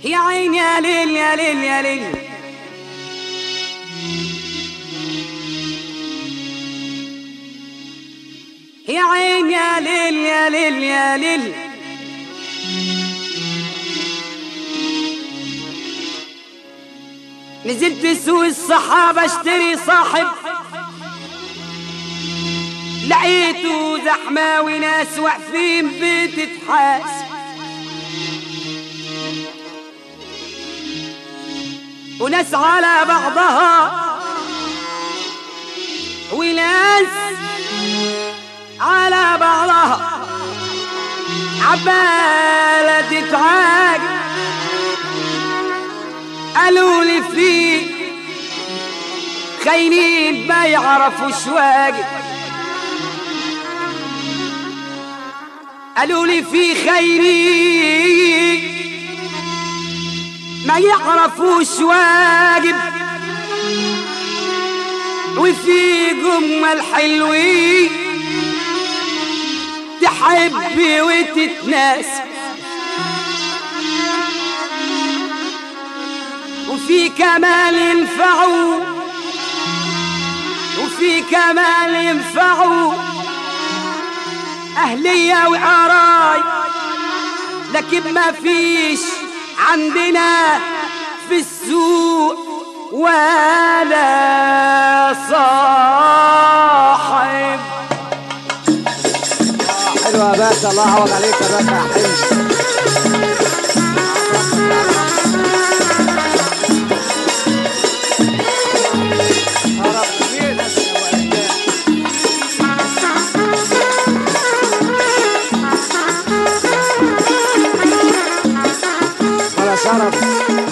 يا عين يا ليل يا ليل يا ليل يا عين يا ليل يا ليل يا ليل نزلت سوق الصحابة اشتري صاحب لقيته زحمة وناس واقفين بتتحاسب وناس على بعضها وناس على بعضها عبالة تتعاج قالوا لي في خاينين ما يعرفوش واجب قالوا لي في خاينين ما يعرفوش واجب وفي جمل حلوين تحبي وتتناسي وفي كمال ينفعوا وفي كمال ينفعوا أهلية وقراي لكن ما فيش عندنا في السوق ولا صاحب حلو يا باشا الله يعوض عليك يا باشا يا حلو ولا شرف